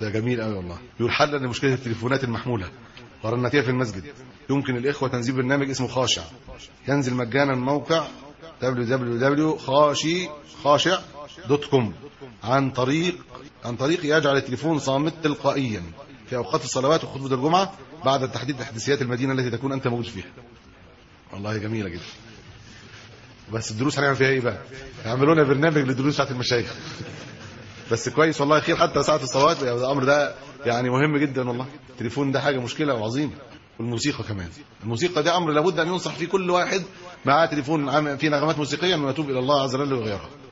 ده جميل قوي والله يقول حلا لمشكله التليفونات المحموله ورنتيها في المسجد يمكن الاخوه تنزيل برنامج اسمه خاشع ينزل مجانا موقع www.خاشي خاشع دوت كوم عن طريق عن طريق يجعل التليفون صامت تلقائيا في اوقات الصلوات وخطبه الجمعه بعد تحديد تحديثيات المدينه التي تكون انت موجود فيها والله جميله جدا بس الدروس هنعمل فيها ايه بقى يعملوا لنا برنامج للدروس بتاعت المشايخ بس كويس والله خير حتى ساعه الصلوات الامر ده يعني مهم جدا والله التليفون ده حاجه مشكله وعظيمه والموسيقى كمان الموسيقى ده امر لابد ان ينصح فيه كل واحد معاه تليفون عام- فيه نغمات موسيقيه انه يتوب الى الله عز وجل ويغيرها